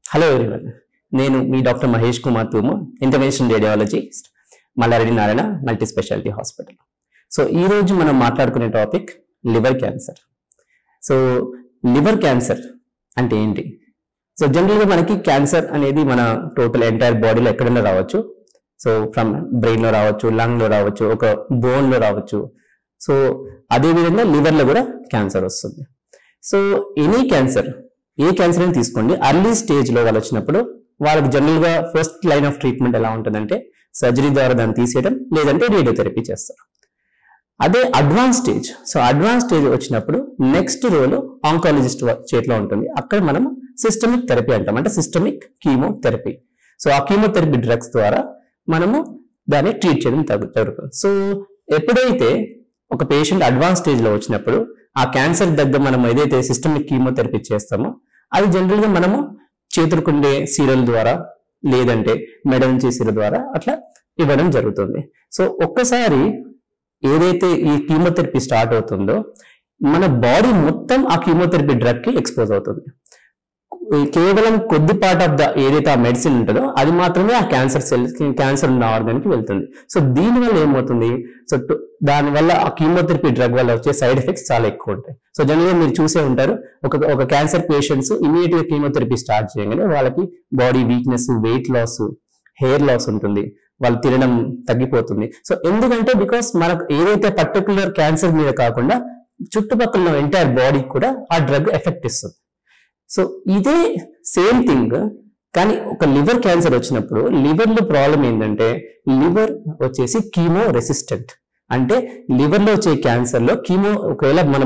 hello everyone నేను మీ doctor Mahesh Kumar తూము intervention radiologist Mallareddy Narayana multi speciality hospital so ఈ రోజు మనం మాట్లాడుకునే topic liver cancer so liver cancer అంటే ఏంటి సో జనరల్గా మనకి క్యాన్సర్ అనేది మన టోటల్ ఎంటైర్ బాడీలో ఎక్కడైనా రావచ్చు సో ఫ్రమ్ బ్రెయిన్లో రావచ్చు లంగ్లో రావచ్చు ఒక బోన్లో రావచ్చు సో అదేవిధంగా లివర్లో కూడా క్యాన్సర్ వస్తుంది సో ఎనీ క్యాన్సర్ ఏ క్యాన్సర్ అని తీసుకోండి అర్లీ స్టేజ్లో వాళ్ళు వచ్చినప్పుడు వాళ్ళకి జనరల్గా ఫస్ట్ లైన్ ఆఫ్ ట్రీట్మెంట్ ఎలా ఉంటుందంటే సర్జరీ ద్వారా దాన్ని తీసేయడం లేదంటే రేడియోథెరపీ చేస్తారు అదే advance stage so advance stage వచ్చినప్పుడు నెక్స్ట్ రోల్ ఆంకాలజిస్ట్ చేతిలో ఉంటుంది అక్కడ మనం సిస్టమిక్ థెరపీ అంటాం అంటే సిస్టమిక్ కీమోథెరపీ సో ఆ కీమోథెరపీ డ్రగ్స్ ద్వారా మనము దాన్ని ట్రీట్ చేయడం తగ్గు- జరుగుతుంది సో ఎప్పుడైతే ఒక పేషెంట్ అడ్వాన్స్ స్టేజ్ లో వచ్చినప్పుడు ఆ క్యాన్సర్ దగ్గర మనం ఏదైతే సిస్టమిక్ కీమోథెరపీ చేస్తామో అది జనరల్ గా మనము చేతులకుండే సీరల్ ద్వారా లేదంటే మెడ నుంచి సీర ద్వారా అట్లా ఇవ్వడం జరుగుతుంది సో ఒక్కసారి ఏదైతే ఈ కీమోథెరపీ స్టార్ట్ అవుతుందో మన బాడీ మొత్తం ఆ కీమోథెరపీ డ్రగ్ కి ఎక్స్పోజ్ అవుతుంది ఈ కేవలం కొద్ది పార్ట్ ఆఫ్ ద ఏదైతే ఆ మెడిసిన్ ఉంటుందో అది మాత్రమే ఆ క్యాన్సర్ సెల్స్ క్యాన్సర్ ఉన్న ఆర్గాన్ కి వెళ్తుంది సో దీని వల్ల ఏమవుతుంది సో టు- దాని వల్ల ఆ కీమోథెరపీ డ్రగ్ వల్ల వచ్చే సైడ్ ఎఫెక్ట్స్ చాలా ఎక్కువ ఉంటాయి సో జనరల్గా మీరు చూసే ఉంటారు ఒక ఒక క్యాన్సర్ పేషెంట్స్ ఇమీడియట్ గా కీమోథెరపీ స్టార్ట్ చేయగానే వాళ్ళకి body weakness weight loss hair loss ఉంటుంది వాళ్ళు తినడం తగ్గిపోతుంది సో ఎందుకంటే బికాస్ మనకు ఏదైతే పర్టికులర్ క్యాన్సర్ మీద కాకుండా చుట్టుపక్కల ఎంటైర్ బాడీ కూడా ఆ డ్రగ్ ఎఫెక్ట్ ఇస్తుంది సో ఇదే సేమ్ థింగ్ కానీ ఒక లివర్ క్యాన్సర్ వచ్చినప్పుడు లివర్ లో ప్రాబ్లం ఏంటంటే లివర్ వచ్చేసి కీమో రెసిస్టెంట్ అంటే లివర్ లో వచ్చే క్యాన్సర్ లో కీమో ఒకవేళ మన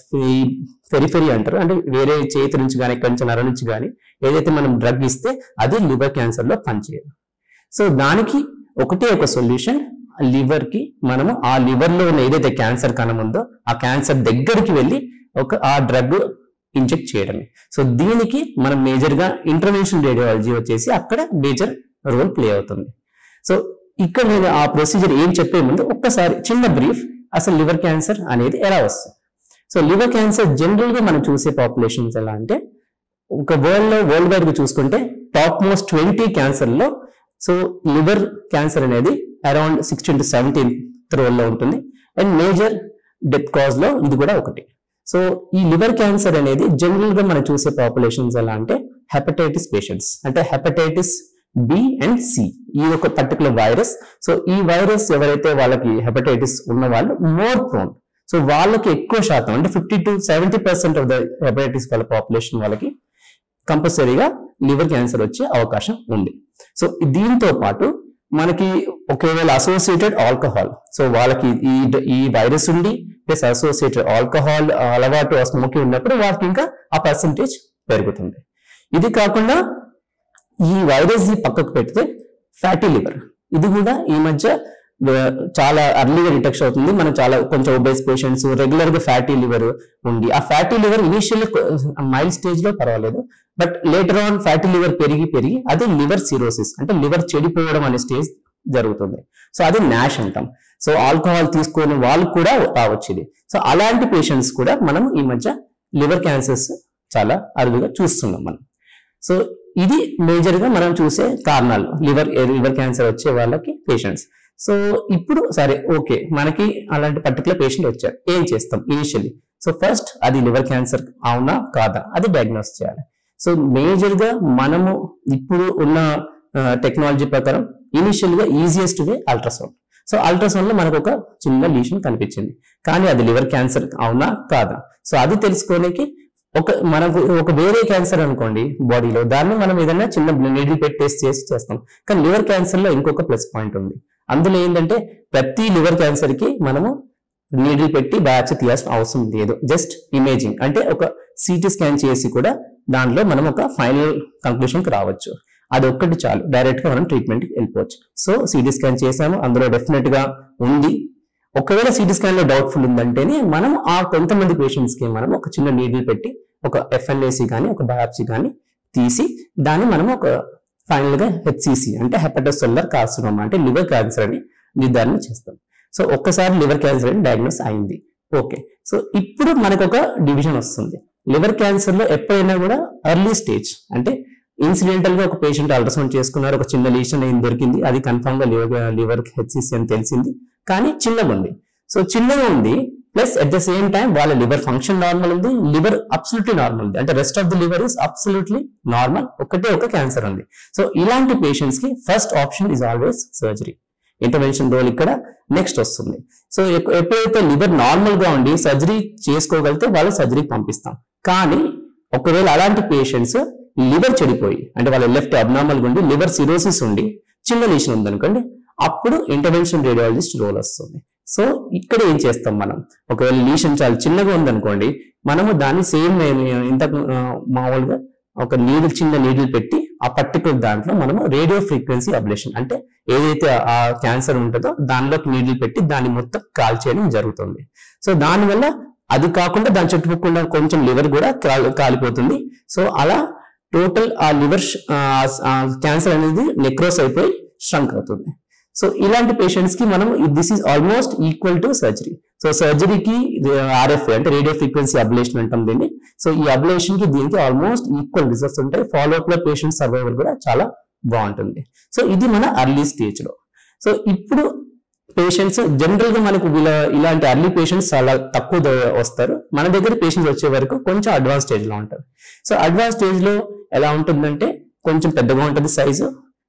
ఫెరిఫెరీ అంటారు అంటే వేరే చేతి నుంచి కానీ కొంచెం నర నుంచి కానీ ఏదైతే మనం డ్రగ్ ఇస్తే అది లివర్ క్యాన్సర్ లో పనిచేయదు సో దానికి ఒకటే ఒక సొల్యూషన్ లివర్ కి మనము ఆ లివర్ లో ఉన్న ఏదైతే క్యాన్సర్ కణం ఉందో ఆ క్యాన్సర్ దగ్గరికి వెళ్ళి ఒక ఆ డ్రగ్ ఇంజెక్ట్ చేయడమే సో దీనికి మనం మేజర్ గా ఇంటర్వెన్షన్ రేడియాలజీ వచ్చేసి అక్కడ మేజర్ రోల్ ప్లే అవుతుంది సో ఇక్కడ నేను ఆ ప్రొసీజర్ ఏం చెప్పే ముందు ఒక్కసారి చిన్న బ్రీఫ్ అసలు లివర్ క్యాన్సర్ అనేది ఎలా వస్తుంది సో లివర్ క్యాన్సర్ జనరల్ గా మనం చూసే పాపులేషన్స్ ఎలా అంటే ఒక వరల్డ్ లో వరల్డ్ వైడ్ గా చూసుకుంటే టాప్ మోస్ట్ ట్వంటీ క్యాన్సర్ లో సో లివర్ క్యాన్సర్ అనేది అరౌండ్ సిక్స్టీన్ టు సెవెంటీన్ లో ఉంటుంది అండ్ మేజర్ డెత్ కాజ్ లో ఇది కూడా ఒకటి సో ఈ లివర్ క్యాన్సర్ అనేది జనరల్ గా మనం చూసే పాపులేషన్స్ ఎలా అంటే హెపటైటిస్ పేషెంట్స్ అంటే హెపటైటిస్ బి అండ్ సి ఈ ఒక పర్టికులర్ వైరస్ సో ఈ వైరస్ ఎవరైతే వాళ్ళకి హెపటైటిస్ ఉన్న వాళ్ళు మోర్ ప్రోన్ సో వాళ్ళకి ఎక్కువ శాతం అంటే fifty to seventy percent of the hepatitis వాళ్ళ పాపులేషన్ వాళ్ళకి కంపల్సరీగా లివర్ క్యాన్సర్ వచ్చే అవకాశం ఉంది సో దీంతో పాటు మనకి ఒకవేళ అసోసియేటెడ్ ఆల్కహాల్ సో వాళ్ళకి ఈ ఈ వైరస్ ఉండి ప్లస్ అసోసియేటెడ్ ఆల్కహాల్ అలవాటు స్మోకింగ్ ఉన్నప్పుడు వాళ్ళకి ఇంకా ఆ పర్సంటేజ్ పెరుగుతుంది ఇది కాకుండా ఈ వైరస్ ని పక్కకు పెడితే ఫ్యాటీ లివర్ ఇది కూడా ఈ మధ్య ఆ, చాలా అర్లీగా డిటెక్షన్ అవుతుంది మనం చాలా కొంచెం ఒబేస్ పేషెంట్స్ రెగ్యులర్ గా ఫ్యాటీ లివర్ ఉంది ఆ fatty liver initial mild stage లో పర్వాలేదు but later on fatty liver పెరిగి పెరిగి అది లివర్ సిరోసిస్ అంటే లివర్ చెడిపోవడం అనే స్టేజ్ జరుగుతుంది సో అది నాష్ అంటాం సో ఆల్కహాల్ తీసుకునే వాళ్ళు కూడా రావచ్చు ఇది సో అలాంటి పేషెంట్స్ కూడా మనం ఈ మధ్య లివర్ క్యాన్సర్స్ చాలా అరుదుగా చూస్తున్నాం మనం సో ఇది మేజర్ గా మనం చూసే కారణాలు లివర్ లివర్ క్యాన్సర్ వచ్చే వాళ్ళకి పేషెంట్స్ సో ఇప్పుడు సరే ఓకే మనకి అలాంటి పర్టికులర్ పేషెంట్ వచ్చారు ఏం చేస్తాం ఇనిషియల్లీ సో ఫస్ట్ అది లివర్ క్యాన్సర్ అవునా కాదా అది డయాగ్నోస్ చేయాలి సో మేజర్ గా మనము ఇప్పుడు ఉన్న టెక్నాలజీ ప్రకారం ఇనిషియల్ గా easiest way ultrasound so ultrasound లో మనకు ఒక చిన్న లీషన్ కనిపించింది కానీ అది లివర్ క్యాన్సర్ అవునా కాదా సో అది తెలుసుకోనికి ఒక మనకు ఒక వేరే క్యాన్సర్ అనుకోండి బాడీలో దాన్ని మనం ఏదైనా చిన్న నీడిల్ పెట్టి టెస్ట్ చేసి చేస్తాం కానీ లివర్ క్యాన్సర్ లో ఇంకొక ప్లస్ పాయింట్ ఉంది అందులో ఏంటంటే ప్రతి లివర్ క్యాన్సర్ కి మనము నీడిల్ పెట్టి బయాప్సీ తీయాల్సిన అవసరం లేదు జస్ట్ ఇమేజింగ్ అంటే ఒక సిటీ స్కాన్ చేసి కూడా దాంట్లో మనం ఒక ఫైనల్ కంక్లూషన్ కి రావచ్చు అది ఒక్కటి చాలు డైరెక్ట్ గా మనం ట్రీట్మెంట్ కి వెళ్ళిపోవచ్చు సో సిటీ స్కాన్ చేసాము అందులో డెఫినెట్ గా ఉంది ఒకవేళ సిటీ స్కాన్ లో డౌట్ఫుల్ ఉందంటేనే మనం ఆ కొంతమంది పేషెంట్స్ కి మనం ఒక చిన్న నీడిల్ పెట్టి ఒక ఎఫ్ఎన్ఏసి కానీ ఒక బయాప్సీ కానీ తీసి దాన్ని మనం ఒక ఫైనల్ గా హెచ్సిసి అంటే హెపటోసెల్లర్ కార్సినోమా అంటే లివర్ క్యాన్సర్ అని నిర్ధారణ చేస్తాం సో ఒక్కసారి లివర్ క్యాన్సర్ అని డయాగ్నోస్ అయింది ఓకే సో ఇప్పుడు మనకు ఒక డివిజన్ వస్తుంది లివర్ క్యాన్సర్ లో ఎప్పుడైనా కూడా ఎర్లీ స్టేజ్ అంటే ఇన్సిడెంటల్ గా ఒక పేషెంట్ అల్ట్రాసౌండ్ చేసుకున్నారు ఒక చిన్న లీషన్ ఏం దొరికింది అది కన్ఫర్మ్ గా లివర్ లివర్ హెచ్సిసి అని తెలిసింది కానీ చిన్నగా ఉంది సో చిన్నగా ఉంది plus at the same time వాళ్ళ లివర్ ఫంక్షన్ నార్మల్ ఉంది లివర్ అబ్సల్యూట్లీ నార్మల్ ఉంది అంటే rest of the liver is absolutely normal ఒకటే ఒక క్యాన్సర్ ఉంది సో ఇలాంటి పేషెంట్స్ కి first option is always surgery intervention role ఇక్కడ నెక్స్ట్ వస్తుంది సో ఎప్- ఎప్పుడైతే లివర్ నార్మల్ గా ఉండి సర్జరీ చేసుకోగలిగితే వాళ్ళు సర్జరీకి పంపిస్తాం కానీ ఒకవేళ అలాంటి పేషెంట్స్ లివర్ చెడిపోయి అంటే వాళ్ళ లెఫ్ట్ అబ్నార్మల్ గా ఉండి లివర్ సిరోసిస్ ఉండి చిన్న లీషన్ ఉందనుకోండి అప్పుడు ఇంటర్వెన్షన్ రేడియాలజిస్ట్ రోల్ వస్తుంది సో ఇక్కడ ఏం చేస్తాం మనం ఒకవేళ లీషన్ చాలా చిన్నగా ఉందనుకోండి మనము దాన్ని సేమ్ ఇంతకు ఆ, మామూలుగా ఒక నీడిల్ చిన్న నీడిల్ పెట్టి ఆ పర్టికులర్ దాంట్లో మనము రేడియో ఫ్రీక్వెన్సీ అబ్లేషన్ అంటే ఏదైతే ఆ క్యాన్సర్ ఉంటుందో దానిలోకి నీడిల్ పెట్టి దాన్ని మొత్తం కాల్ చేయడం జరుగుతుంది సో దానివల్ల అది కాకుండా దాని చుట్టుపక్కల కొంచెం లివర్ కూడా కాలి- కాలిపోతుంది సో అలా టోటల్ ఆ లివర్ క్యాన్సర్ అనేది నెక్రోస్ అయిపోయి స్ట్రంక్ అవుతుంది సో ఇలాంటి పేషెంట్స్ కి మనం this is almost equal to surgery so సర్జరీకి ఆర్ఎఫ్ అంటే రేడియో ఫ్రీక్వెన్సీ అబ్లేషన్ అంటాం దీన్ని సో ఈ అబ్లేషన్ కి దీనికి ఆల్మోస్ట్ ఈక్వల్ రిజల్ట్స్ ఉంటాయి ఫాలో అప్ లో పేషెంట్ సర్వైవల్ కూడా చాలా బాగుంటుంది సో ఇది మన అర్లీ స్టేజ్ లో సో ఇప్పుడు పేషెంట్స్ జనరల్ గా మనకు వీళ్ళ ఇలాంటి అర్లీ పేషెంట్స్ చాలా తక్కువ ద- వస్తారు మన దగ్గర పేషెంట్స్ వచ్చే వరకు కొంచెం అడ్వాన్స్ స్టేజ్ లో ఉంటారు సో అడ్వాన్స్ స్టేజ్ లో ఎలా ఉంటుందంటే కొంచెం పెద్దగా ఉంటుంది సైజు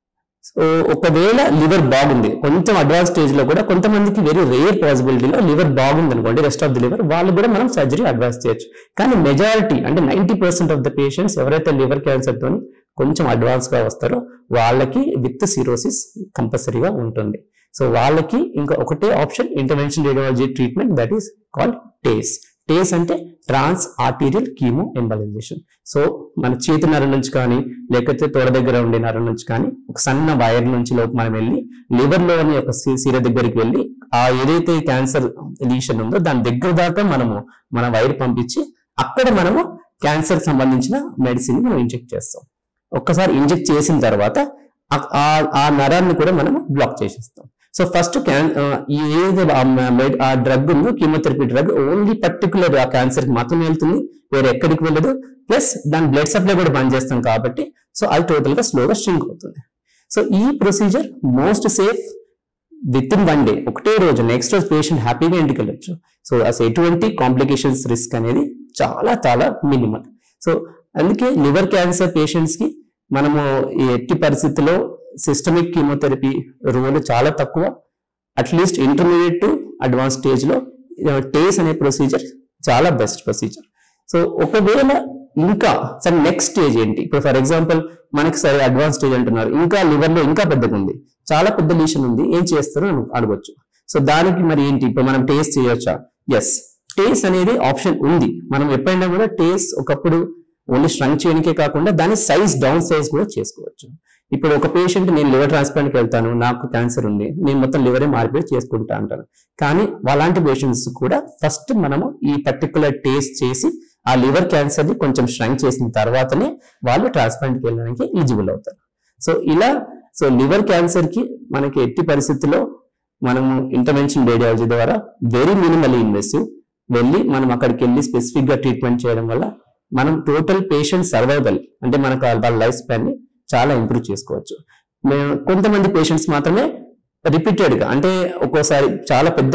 సో ఒకవేళ లివర్ బాగుంది కొంచెం అడ్వాన్స్ స్టేజ్ లో కూడా కొంతమందికి వెరీ రేర్ పాసిబిలిటీలో లివర్ బాగుంది అనుకోండి రెస్ట్ ఆఫ్ ది లివర్ వాళ్ళు కూడా మనం సర్జరీ అడ్వాన్స్ చేయొచ్చు కానీ మెజారిటీ అంటే ninety percent of the patients ఎవరైతే లివర్ క్యాన్సర్ తోని కొంచెం అడ్వాన్స్ గా వస్తారో వాళ్ళకి విత్ సిరోసిస్ కంపల్సరీగా ఉంటుంది సో వాళ్ళకి ఇంకా ఒకటే option intervention radiology treatment that is called TACE TACE అంటే trans arterial chemo embolization so మన చేతి నరం నుంచి కానీ లేకపోతే తోడ దగ్గర ఉండే నరం నుంచి కానీ ఒక సన్న వైర్ నుంచి లోపు మనం వెళ్ళి లివర్ లోని ఒక సి- సిర దగ్గరికి వెళ్ళి ఆ ఏదైతే క్యాన్సర్ లీషన్ ఉందో దాని దగ్గర దాకా మనము మన వైర్ పంపించి అక్కడ మనము క్యాన్సర్ సంబంధించిన మెడిసిన్ మనం ఇంజెక్ట్ చేస్తాం ఒక్కసారి ఇంజెక్ట్ చేసిన తర్వాత ఆ- ఆ- ఆ నరాన్ని కూడా మనం బ్లాక్ చేసేస్తాం సో ఫస్ట్ క్యాన్ ఆ, ఈ ఏదైతే ఆ మెడ్- ఆ డ్రగ్ ఉందో కీమోథెరపీ డ్రగ్ ఓన్లీ పర్టికులర్ ఆ క్యాన్సర్ కి మాత్రమే వెళ్తుంది వేరే ఎక్కడికి వెళ్ళదు ప్లస్ దాని బ్లడ్ సప్లై కూడా బంద్ చేస్తాం కాబట్టి సో అది టోటల్ గా స్లోగా స్ట్రింక్ అవుతుంది సో ఈ procedure most safe within one day ఒకటే రోజు నెక్స్ట్ రోజు పేషెంట్ హ్యాపీగా ఇంటికి వెళ్ళొచ్చు సో అసలు ఎటువంటి కాంప్లికేషన్స్ రిస్క్ అనేది చాలా చాలా మినిమల్ సో అందుకే లివర్ క్యాన్సర్ పేషెంట్స్ కి మనము ఈ ఎట్టి పరిస్థితుల్లో సిస్టమిక్ కీమోథెరపీ రోల్ చాలా తక్కువ at least intermediate to advance stage లో టేస్ అనే ప్రొసీజర్ చాలా బెస్ట్ ప్రొసీజర్ సో ఒకవేళ ఇంకా సరే నెక్స్ట్ స్టేజ్ ఏంటి ఇప్పుడు ఫర్ ఎగ్జాంపుల్ మనకి సరే అడ్వాన్స్ స్టేజ్ అంటున్నారు ఇంకా లివర్ లో ఇంకా పెద్దగా ఉంది చాలా పెద్ద లీషన్ ఉంది ఏం చేస్తారు అని అడగొచ్చు సో దానికి మరి ఏంటి ఇప్పుడు మనం టేస్ట్ చేయొచ్చా ఎస్ టేస్ట్ అనేది ఆప్షన్ ఉంది మనం ఎప్పుడైనా కూడా టేస్ట్ ఒకప్పుడు ఓన్లీ స్ట్రంగ్ చేయడానికే కాకుండా దాని సైజ్ డౌన్ సైజ్ కూడా చేసుకోవచ్చు ఇప్పుడు ఒక పేషెంట్ నేను లివర్ ట్రాన్స్ప్లాంట్కి వెళ్తాను నాకు క్యాన్సర్ ఉంది నేను మొత్తం లివరే మార్పిడి చేసుకుంటా అంటాను కానీ అలాంటి పేషెంట్స్ కూడా ఫస్ట్ మనము ఈ పర్టికులర్ టేస్ట్ చేసి ఆ లివర్ క్యాన్సర్ ని కొంచెం స్ట్రంగ్ చేసిన తర్వాతనే వాళ్ళు ట్రాన్స్ప్లాంట్కి వెళ్ళడానికి ఎలిజిబుల్ అవుతారు సో ఇలా సో లివర్ క్యాన్సర్ కి మనకి ఎట్టి పరిస్థితుల్లో మనము ఇంటర్వెన్షన్ రేడియాలజీ ద్వారా వెరీ మినిమల్ ఇన్వెసివ్ వెళ్ళి మనం అక్కడికి వెళ్ళి స్పెసిఫిక్ గా ట్రీట్మెంట్ చేయడం వల్ల మనం టోటల్ పేషెంట్ సర్వైవల్ అంటే మనకు వాళ్ళ లైఫ్ స్పాన్ ని చాలా ఇంప్రూవ్ చేసుకోవచ్చు మేము కొంతమంది పేషెంట్స్ మాత్రమే రిపీటెడ్ గా అంటే ఒక్కోసారి చాలా పెద్ద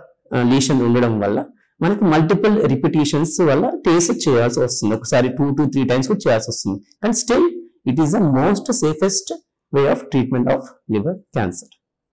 లీషన్ ఉండడం వల్ల మనకి మల్టిపుల్ రిపిటేషన్స్ వల్ల టేస్ట్ చేయాల్సి వస్తుంది ఒకసారి టూ టు త్రీ టైమ్స్ కూడా చేయాల్సి వస్తుంది కానీ still it is the most safest way of treatment of liver cancer